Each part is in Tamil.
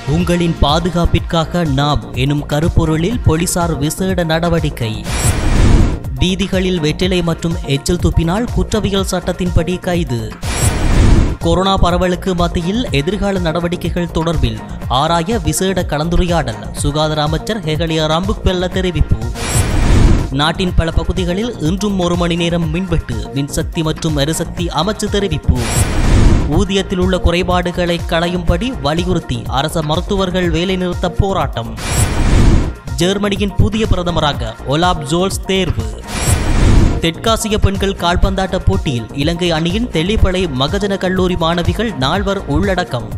உங்களின் பாதுகாப்பிற்காக நாம் எனும் கருப்பொருளில் போலீசார் விசேட நடவடிக்கை வீதிகளில் வெற்றிலை மற்றும் எச்சில் துப்பினால் குற்றவியல் சட்டத்தின்படி கைது கொரோனா பரவலுக்கு மத்தியில் எதிர்கால நடவடிக்கைகள் தொடர்பில் ஆராய விசேட கலந்துரையாடல் சுகாதார அமைச்சர் ஹெகலியா ராம்புக்வெல்ல தெரிவிப்பு நாட்டின் பல பகுதிகளில் இன்றும் ஒரு மணி நேரம் மின்வெட்டு மின்சக்தி மற்றும் எரிசக்தி அமைச்சு தெரிவிப்பு ஊதியத்தில் உள்ள குறைபாடுகளை களையும்படி வலியுறுத்தி அரச மருத்துவர்கள் வேலைநிறுத்த போராட்டம் ஜெர்மனியின் புதிய பிரதமராக ஒலாப் ஜோல்ஸ் தேர்வு தெற்காசிய பெண்கள் கால்பந்தாட்ட போட்டியில் இலங்கை அணியின் தெல்லிப்பளை மகஜன கல்லூரி மாணவிகள் நால்வர் உள்ளடக்கம்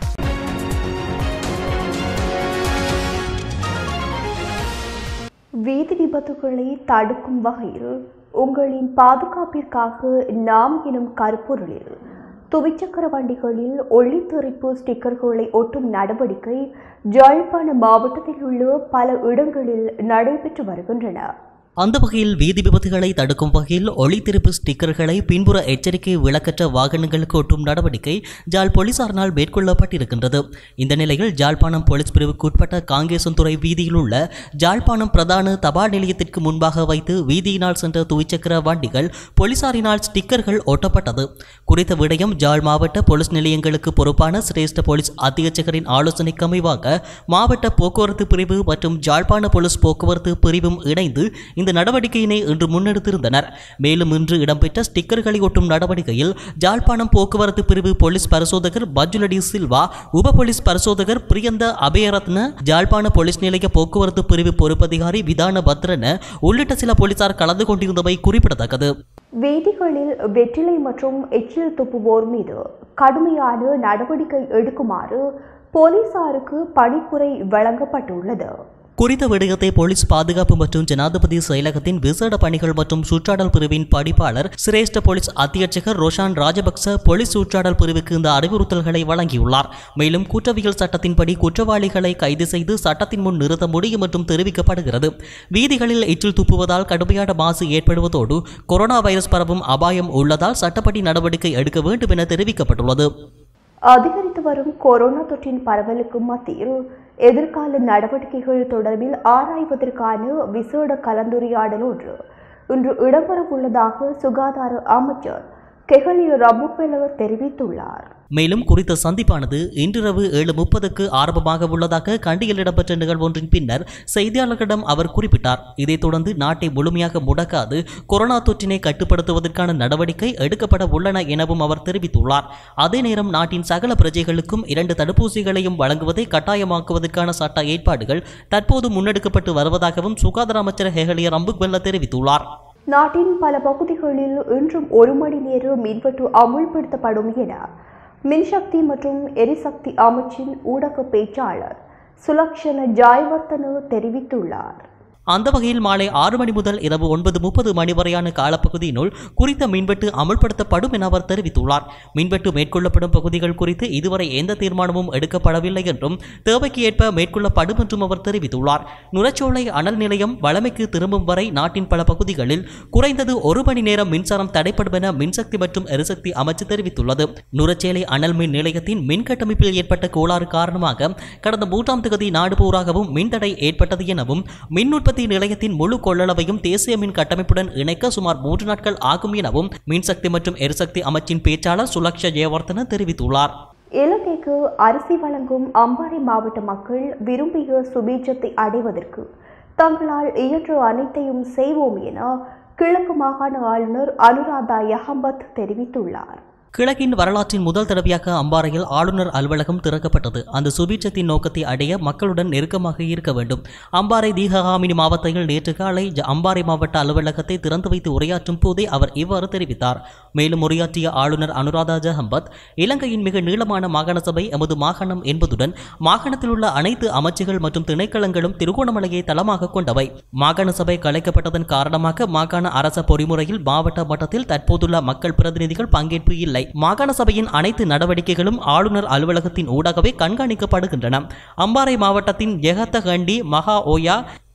வீதி விபத்துகளை தடுக்கும் வகையில் உங்களின் பாதுகாப்பிற்காக நாம் எனும் கருப்பொருளில் துவிச்சக்கர வண்டிகளில் ஒளித்தெறிப்பு ஸ்டிக்கர்களை ஒட்டும் நடவடிக்கை ஜாழ்ப்பாண மாவட்டத்தில் உள்ள பல இடங்களில் நடைபெற்று வருகின்றன அந்த வகையில் வீதி விபத்துகளை தடுக்கும் வகையில் ஒளித்திருப்பு ஸ்டிக்கர்களை பின்புற எச்சரிக்கை விளக்கற்ற வாகனங்களுக்கு ஒட்டும் நடவடிக்கை ஜாழ் போலீசாரினால் மேற்கொள்ளப்பட்டிருக்கின்றது இந்த நிலையில் ஜாழ்ப்பாணம் போலீஸ் பிரிவுக்கு உட்பட்ட காங்கேசன்துறை வீதியில் உள்ள ஜாழ்ப்பாணம் பிரதான தபால் நிலையத்திற்கு முன்பாக வைத்து வீதியினால் சென்ற துவிச்சக்கர வண்டிகள் போலீசாரினால் ஸ்டிக்கர்கள் ஒட்டப்பட்டது குறித்த விடயம் ஜாழ் மாவட்ட போலீஸ் நிலையங்களுக்கு பொறுப்பான சிரேஷ்ட போலீஸ் அத்தியட்சகரின் ஆலோசனைக்கு அமைவாக மாவட்ட போக்குவரத்து பிரிவு மற்றும் ஜாழ்ப்பாண போலீஸ் போக்குவரத்து பிரிவும் இணைந்து இந்த நடவடிக்கையினை இன்று முன்னெடுத்திருந்தனர் மேலும் இன்று இடம்பெற்ற ஸ்டிக்கர்களை ஒட்டும் நடவடிக்கையில் ஜாழ்ப்பாணம் போக்குவரத்து பிரிவு போலீஸ் பரிசோதகர் பஜுலடி சில்வா உப போலீஸ் பரிசோதகர் பிரியந்த அபயரத்ன ஜாழ்ப்பாண போலீஸ் நிலைய போக்குவரத்து பிரிவு பொறுப்பதிகாரி விதான பத்ரன உள்ளிட்ட சில போலீசார் கலந்து கொண்டிருந்தவை குறிப்பிடத்தக்கது வீதிகளில் வெற்றிலை மற்றும் எச்சில் துப்புவோர் மீது கடுமையான நடவடிக்கை எடுக்குமாறு போலீசாருக்கு பணிப்புரை வழங்கப்பட்டுள்ளது குறித்த விடயத்தை போலீஸ் பாதுகாப்பு மற்றும் ஜனாதிபதி செயலகத்தின் விசேட பணிகள் மற்றும் சுற்றாடல் பிரிவின் படிப்பாளர் சிரேஷ்ட போலீஸ் அத்தியட்சகர் ரோஷான் ராஜபக்ச போலீஸ் சுற்றாடல் பிரிவுக்கு இந்த அறிவுறுத்தல்களை வழங்கியுள்ளார் மேலும் குற்றவியல் சட்டத்தின்படி குற்றவாளிகளை கைது செய்து சட்டத்தின் முன் நிறுத்த முடியும் என்றும் தெரிவிக்கப்படுகிறது வீதிகளில் எச்சில் துப்புவதால் கடுமையான மாசு ஏற்படுவதோடு கொரோனா வைரஸ் பரவும் அபாயம் உள்ளதால் சட்டப்படி நடவடிக்கை எடுக்க வேண்டும் என தெரிவிக்கப்பட்டுள்ளது அதிகரித்து வரும் கொரோனா தொற்றின் பரவலுக்கு மத்தியில் எதிர்கால நடவடிக்கைகள் தொடர்பில் ஆராய்வதற்கான விசேட கலந்துரையாடல் ஒன்று இன்று இடம்பெறவுள்ளதாக சுகாதார அமைச்சர் கெஹலி ரபுபெலவ தெரிவித்துள்ளார் மேலும் குறித்த சந்திப்பானது இன்றிரவு ஏழு முப்பதுக்கு ஆரம்பமாக உள்ளதாக கண்டியில் இடம்பெற்ற நிகழ்வொன்றின் பின்னர் செய்தியாளர்களிடம் அவர் குறிப்பிட்டார் இதைத் தொடர்ந்து நாட்டை முழுமையாக முடக்காது கொரோனா தொற்றினை கட்டுப்படுத்துவதற்கான நடவடிக்கை எடுக்கப்பட உள்ளன எனவும் அவர் தெரிவித்துள்ளார் அதே நேரம் நாட்டின் சகல பிரஜைகளுக்கும் இரண்டு தடுப்பூசிகளையும் வழங்குவதை கட்டாயமாக்குவதற்கான சட்ட ஏற்பாடுகள் தற்போது முன்னெடுக்கப்பட்டு வருவதாகவும் சுகாதார அமைச்சர் ஹெகலியர் அம்புக்வெல்ல தெரிவித்துள்ளார் நாட்டின் பல பகுதிகளில் இன்றும் ஒரு மணி நேர மின்வெட்டு அமுல்படுத்தப்படும் என மின்சக்தி மற்றும் எரிசக்தி அமைச்சின் ஊடக பேச்சாளர் சுலக்ஷன ஜாய்வர்த்தன தெரிவித்துள்ளார் அந்த வகையில் மாலை ஆறு மணி முதல் இரவு ஒன்பது முப்பது மணி வரையான காலப்பகுதியினுள் குறித்த மின்வெட்டு அமல்படுத்தப்படும் என அவர் தெரிவித்துள்ளார் மின்வெட்டு மேற்கொள்ளப்படும் பகுதிகள் குறித்து இதுவரை எந்த தீர்மானமும் எடுக்கப்படவில்லை என்றும் தேவைக்கு ஏற்ப மேற்கொள்ளப்படும் என்றும் அவர் தெரிவித்துள்ளார் நுரச்சோலை அனல் நிலையம் வளமைக்கு திரும்பும் வரை நாட்டின் பல பகுதிகளில் குறைந்தது ஒரு மணி நேரம் மின்சாரம் தடைப்படும் என மின்சக்தி மற்றும் எரிசக்தி அமைச்சு தெரிவித்துள்ளது நுரச்சேலை அனல் மின் நிலையத்தின் மின் கட்டமைப்பில் ஏற்பட்ட கோளாறு காரணமாக கடந்த மூன்றாம் தேதி நாடு பூராகவும் மின்தடை ஏற்பட்டது எனவும் மின் உற்பத்தி நிலையத்தின் முழு கொள்ளளவையும் தேசிய மின் கட்டமைப்புடன் இணைக்க சுமார் மூன்று நாட்கள் ஆகும் எனவும் மின்சக்தி மற்றும் எரிசக்தி அமைச்சின் பேச்சாளர் சுலக்ஷ ஜெயவர்தன தெரிவித்துள்ளார் இலங்கைக்கு அரிசி வழங்கும் அம்பாறை மாவட்ட மக்கள் விரும்பிய சுபீட்சத்தை அடைவதற்கு தங்களால் இயன்ற அனைத்தையும் செய்வோம் என கிழக்கு மாகாண ஆளுநர் அனுராதா யஹம்பத் தெரிவித்துள்ளார் கிழக்கின் வரலாற்றின் முதல் தடவையாக அம்பாறையில் ஆளுநர் அலுவலகம் திறக்கப்பட்டது அந்த சுபீட்சத்தின் நோக்கத்தை அடைய மக்களுடன் நெருக்கமாக இருக்க வேண்டும் அம்பாறை தீககாமினி மாவட்டத்தில் நேற்று காலை ஜ- அம்பாறை மாவட்ட அலுவலகத்தை திறந்து வைத்து உரையாற்றும் போதே அவர் இவ்வாறு தெரிவித்தார் மேலும் உரையாற்றிய ஆளுநர் அனுராதா ஜஹம்பத் இலங்கையின் மிக நீளமான மாகாண சபை எமது மாகாணம் என்பதுடன் மாகாணத்தில் உள்ள அனைத்து அமைச்சுகள் மற்றும் திணைக்களங்களும் திருகோணமலையை தளமாக கொண்டவை மாகாண சபை கலைக்கப்பட்டதன் காரணமாக மாகாண அரச பொறிமுறையில் மாவட்ட மட்டத்தில் தற்போதுள்ள மக்கள் பிரதிநிதிகள் பங்கேற்பு இல்லை மாகாண சபையின் அனைத்து நடவடிக்கைகளும் ஆளுநர் அலுவலகத்தின் ஊடாகவே கண்காணிக்கப்படுகின்றன அம்பாறை மாவட்டத்தின் எகத்தகண்டி மகா ஓயா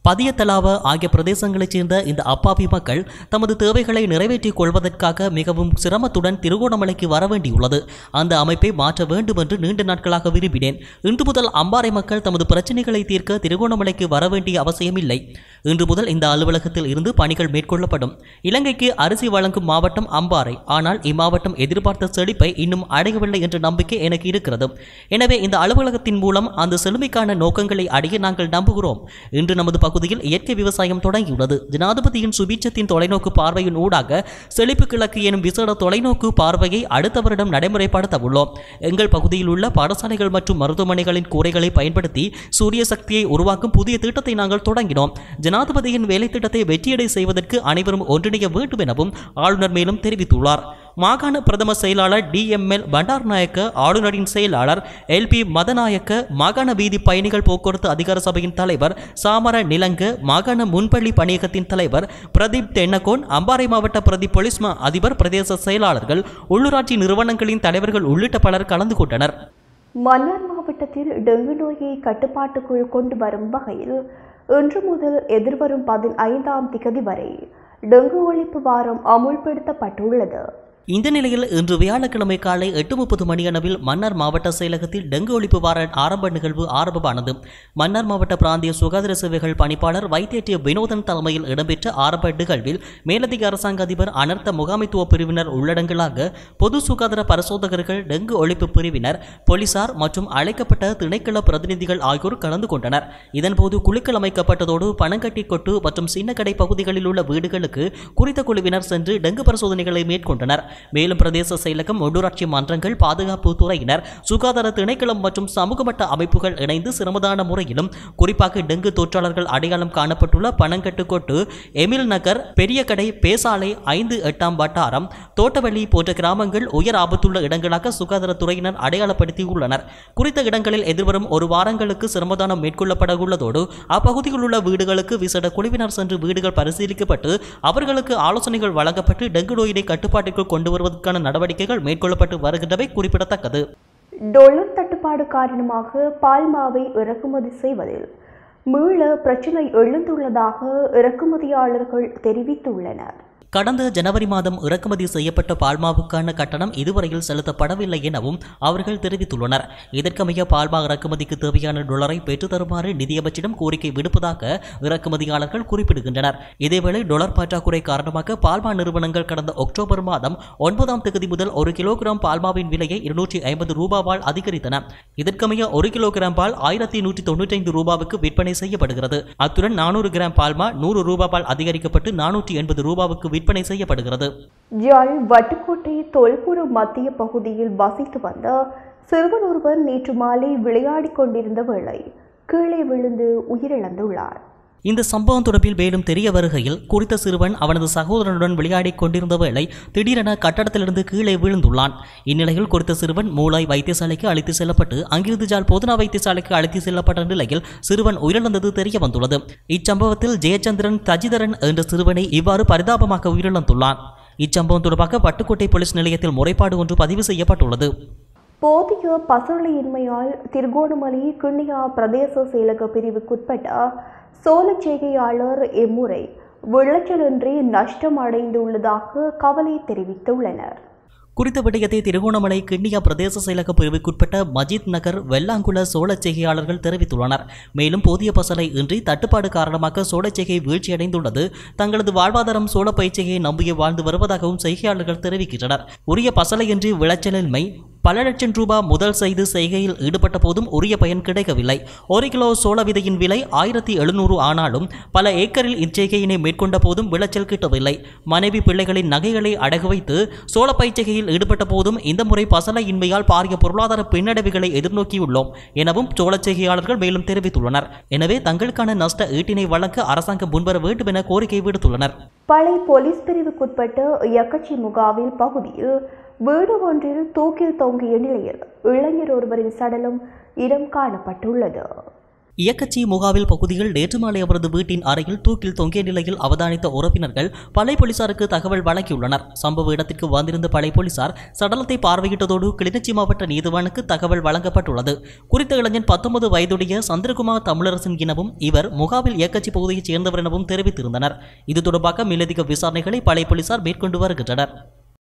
பதியத்தலாவ ஆகிய பிரதேசங்களைச் சேர்ந்த இந்த அப்பாவி மக்கள் தமது தேவைகளை நிறைவேற்றிக் கொள்வதற்காக மிகவும் சிரமத்துடன் திருகோணமலைக்கு வர வேண்டியுள்ளது அந்த அமைப்பை மாற்ற வேண்டும் என்று நீண்ட நாட்களாக விரும்பினேன் இன்று முதல் அம்பாறை மக்கள் தமது பிரச்சினைகளை தீர்க்க திருகோணமலைக்கு வர வேண்டிய அவசியமில்லை இன்று முதல் இந்த அலுவலகத்தில் இருந்து பணிகள் மேற்கொள்ளப்படும் இலங்கைக்கு அரிசி வழங்கும் மாவட்டம் அம்பாறை ஆனால் இம்மாவட்டம் எதிர்பார்த்த செழிப்பை இன்னும் அடையவில்லை என்ற நம்பிக்கை எனக்கு இருக்கிறது எனவே இந்த அலுவலகத்தின் மூலம் அந்த செழுமைக்கான நோக்கங்களை அடைய நாங்கள் நம்புகிறோம் இன்று நமது பகுதியில் இயற்கை விவசாயம் தொடங்கியுள்ளது ஜனாதிபதியின் சுபீட்சத்தின் தொலைநோக்கு பார்வையின் ஊடாக செழிப்பு கிழக்கு எனும் விசேட தொலைநோக்கு பார்வையை அடுத்த வருடம் நடைமுறைப்படுத்த உள்ளோம் எங்கள் பகுதியில் உள்ள பாடசாலைகள் மற்றும் மருத்துவமனைகளின் கூரைகளை பயன்படுத்தி சூரிய சக்தியை உருவாக்கும் புதிய திட்டத்தை நாங்கள் தொடங்கினோம் ஜனாதிபதியின் வேலை திட்டத்தை வெற்றியடை செய்வதற்கு அனைவரும் ஒன்றிணைய வேண்டும் எனவும் ஆளுநர் மேலும் தெரிவித்துள்ளார் மாகாண பிரதம செயலாளர் டிஎம்எல் பண்டார்நாயக்க ஆளுநரின் செயலாளர் எல்பி மதநாயக்க மாகாண வீதி பயணிகள் போக்குவரத்து அதிகார சபையின் தலைவர் சாமர நிலங்க மாகாண முன்பள்ளி பணியகத்தின் தலைவர் பிரதீப் தென்னகோன் அம்பாறை மாவட்ட பிரதி போலீஸ் மா அதிபர் பிரதேச செயலாளர்கள் உள்ளூராட்சி நிறுவனங்களின் தலைவர்கள் உள்ளிட்ட பலர் கலந்து கொண்டனர் மன்னார் மாவட்டத்தில் டெங்கு நோயை கட்டுப்பாட்டுக்குள் கொண்டு வரும் வகையில் இன்று முதல் எதிர்வரும் பதினைந்தாம் திகதி வரை டெங்கு ஒழிப்பு வாரம் அமுல்படுத்தப்பட்டுள்ளது இந்த நிலையில் இன்று வியாழக்கிழமை காலை எட்டு முப்பது மணியளவில் மன்னார் மாவட்ட செயலகத்தில் டெங்கு ஒழிப்பு வார ஆரம்ப நிகழ்வு ஆரம்பமானது மன்னார் மாவட்ட பிராந்திய சுகாதார சேவைகள் பணிப்பாளர் வைத்திய வினோதன் தலைமையில் இடம்பெற்ற ஆரம்ப நிகழ்வில் மேலதிக அரசாங்க அதிபர் அனர்த்த முகாமைத்துவ பிரிவினர் உள்ளடங்கலாக பொது சுகாதார பரிசோதகர்கள் டெங்கு ஒழிப்பு பிரிவினர் போலீசார் மற்றும் அழைக்கப்பட்ட திணைக்கள பிரதிநிதிகள் ஆகியோர் கலந்து கொண்டனர் இதன்போது குழுக்கள் அமைக்கப்பட்டதோடு பனங்கட்டி கொட்டு மற்றும் சின்னக்கடை பகுதிகளில் உள்ள வீடுகளுக்கு குறித்த குழுவினர் சென்று டெங்கு பரிசோதனைகளை மேற்கொண்டனர் மேலும் பிரதேச செயலகம் உள்ளூராட்சி மன்றங்கள் பாதுகாப்பு துறையினர் சுகாதார திணைக்களம் மற்றும் சமூக மட்ட அமைப்புகள் இணைந்து சிரமதான முறையிலும் குறிப்பாக டெங்கு தொற்றாளர்கள் அடையாளம் காணப்பட்டுள்ள பனங்கட்டுக்கோட்டு எமில் நகர் பெரிய கடை பேசாலை ஐந்து எட்டாம் வட்டாரம் தோட்டவள்ளி போன்ற கிராமங்கள் உயர் ஆபத்துள்ள இடங்களாக சுகாதாரத்துறையினர் அடையாளப்படுத்தியுள்ளனர் குறித்த இடங்களில் எதிர்வரும் ஒரு வாரங்களுக்கு சிரமதானம் மேற்கொள்ளப்பட உள்ளதோடு அப்பகுதியில் உள்ள வீடுகளுக்கு விசேட குழுவினர் சென்று வீடுகள் பரிசீலிக்கப்பட்டு அவர்களுக்கு ஆலோசனைகள் வழங்கப்பட்டு டெங்கு நோயினை கட்டுப்பாட்டிற்குள் கொண்டு வருவதற்கான நடவடிக்கைகள் மேற்கொள்ளப்பட்டு வருகின்றவை குறிப்பிடத்தக்கது டொலர் தட்டுப்பாடு காரணமாக பால்மாவை இறக்குமதி செய்வதில் மீள பிரச்சினை எழுந்துள்ளதாக இறக்குமதியாளர்கள் தெரிவித்துள்ளனர் கடந்த ஜனவரி மாதம் இறக்குமதி செய்யப்பட்ட பால்மாவுக்கான கட்டணம் இதுவரையில் செலுத்தப்படவில்லை எனவும் அவர்கள் தெரிவித்துள்ளனர் இதற்கமைய பால்மா இறக்குமதிக்கு தேவையான டொலரை பெற்றுத் தருமாறு நிதியமைச்சிடம் கோரிக்கை விடுப்பதாக இறக்குமதியாளர்கள் குறிப்பிடுகின்றனர் இதேவேளை டொலர் பற்றாக்குறை காரணமாக பால்மா நிறுவனங்கள் கடந்த அக்டோபர் மாதம் ஒன்பதாம் தேதி முதல் ஒரு கிலோகிராம் பால்மாவின் விலையை இருநூற்றி ஐம்பது ரூபாவால் அதிகரித்தன இதற்கமைய ஒரு கிலோகிராம் பால் ஆயிரத்தி நூற்றி தொண்ணூற்றி ஐந்து ரூபாவுக்கு விற்பனை செய்யப்படுகிறது அத்துடன் நானூறு கிராம் பால்மா நூறு ரூபாவால் அதிகரிக்கப்பட்டு நானூற்றி எண்பது ரூபாவுக்கு விற்பனை செய்யப்படுகிறது யாழ் வட்டுக்கோட்டை தொல்புற மத்திய பகுதியில் வசித்து வந்த சிறுவன் ஒருவர் நேற்று மாலை விளையாடிக் கொண்டிருந்த வேளை கீழே விழுந்து உயிரிழந்துள்ளார் இந்த சம்பவம் தொடர்பில் மேலும் தெரிய வருகையில் குறித்த சிறுவன் அவனது சகோதரனுடன் விளையாடிக் கொண்டிருந்த வேளை திடீரென கட்டடத்திலிருந்து கீழே விழுந்துள்ளான் இந்நிலையில் குறித்த சிறுவன் மூளாய் வைத்தியசாலைக்கு அழைத்து செல்லப்பட்டு அங்கிருந்து ஜால் போதனா வைத்தியசாலைக்கு அழைத்து செல்லப்பட்ட நிலையில் சிறுவன் உயிரிழந்தது தெரிய வந்துள்ளது இச்சம்பவத்தில் ஜெயச்சந்திரன் தஜிதரன் என்ற சிறுவனை இவ்வாறு பரிதாபமாக உயிரிழந்துள்ளான் இச்சம்பவம் தொடர்பாக வட்டுக்கோட்டை போலீஸ் நிலையத்தில் முறைப்பாடு ஒன்று பதிவு செய்யப்பட்டுள்ளது போதிய பசுளையின்மையால் திருகோணமலை கிண்ணியா பிரதேச செயலக பிரிவுக்குட்பட்ட சோளச்சேகையாளர் இம்முறை விளைச்சலின்றி நஷ்டம் அடைந்துள்ளதாக கவலை தெரிவித்துள்ளனர் குறித்த விடயத்தை திருகோணமலை கிண்ணியா பிரதேச செயலக பிரிவுக்குட்பட்ட மஜித் நகர் வெள்ளாங்குள சோளச்செய்கையாளர்கள் தெரிவித்துள்ளனர் மேலும் போதிய பசலை இன்றி தட்டுப்பாடு காரணமாக சோளச்செய்கை வீழ்ச்சியடைந்துள்ளது தங்களது வாழ்வாதாரம் சோள பயிற்சியை நம்பியே வாழ்ந்து வருவதாகவும் செய்கையாளர்கள் தெரிவிக்கின்றனர் உரிய பசலையின்றி விளைச்சலின்மை பல லட்சம் ரூபாய் முதல் செய்து செய்கையில் ஈடுபட்ட போதும் உரிய பயன் கிடைக்கவில்லை ஒரு கிலோ சோள விதையின் விலை ஆயிரத்தி எழுநூறு ஆனாலும் பல ஏக்கரில் இச்செய்கையினை மேற்கொண்ட போதும் விளைச்சல் கிட்டவில்லை மனைவி பிள்ளைகளின் நகைகளை அடகு வைத்து சோள பயிற்சிகையில் ஈடுபட்ட போதும் இந்த முறை பசலையின்மையால் பாரிய பொருளாதார பின்னடைவுகளை எதிர்நோக்கியுள்ளோம் எனவும் சோளச்செய்கையாளர்கள் மேலும் தெரிவித்துள்ளனர் எனவே தங்களுக்கான நஷ்ட ஈட்டினை வழங்க அரசாங்கம் முன்வர வேண்டும் என கோரிக்கை விடுத்துள்ளனர் பழைய போலீஸ் பிரிவுக்குட்பட்ட இயக்கச்சி முகாவில் பகுதியில் வீடு ஒன்றில் தூக்கில் தொங்கிய நிலையில் இளைஞர் ஒருவரின் சடலம் இடம் காணப்பட்டுள்ளது இயக்கச்சி முகாவில் பகுதியில் நேற்று மாலை அவரது வீட்டின் அறையில் தூக்கில் தொங்கிய நிலையில் அவதானித்த உறவினர்கள் படை போலீசாருக்கு தகவல் வழங்கியுள்ளனர் சம்பவ இடத்திற்கு வந்திருந்த படை போலீசார் சடலத்தை பார்வையிட்டதோடு கிளிநொச்சி மாவட்ட நீதிவானுக்கு தகவல் வழங்கப்பட்டுள்ளது குறித்த இளைஞன் பத்தொன்பது வயதுடைய சந்திரகுமார் தமிழரசன் எனவும் இவர் முகாவில் இயக்கச்சி பகுதியைச் சேர்ந்தவர் எனவும் தெரிவித்திருந்தனர் இது தொடர்பாக மேலதிக விசாரணைகளை படை போலீசார் மேற்கொண்டு வருகின்றனர்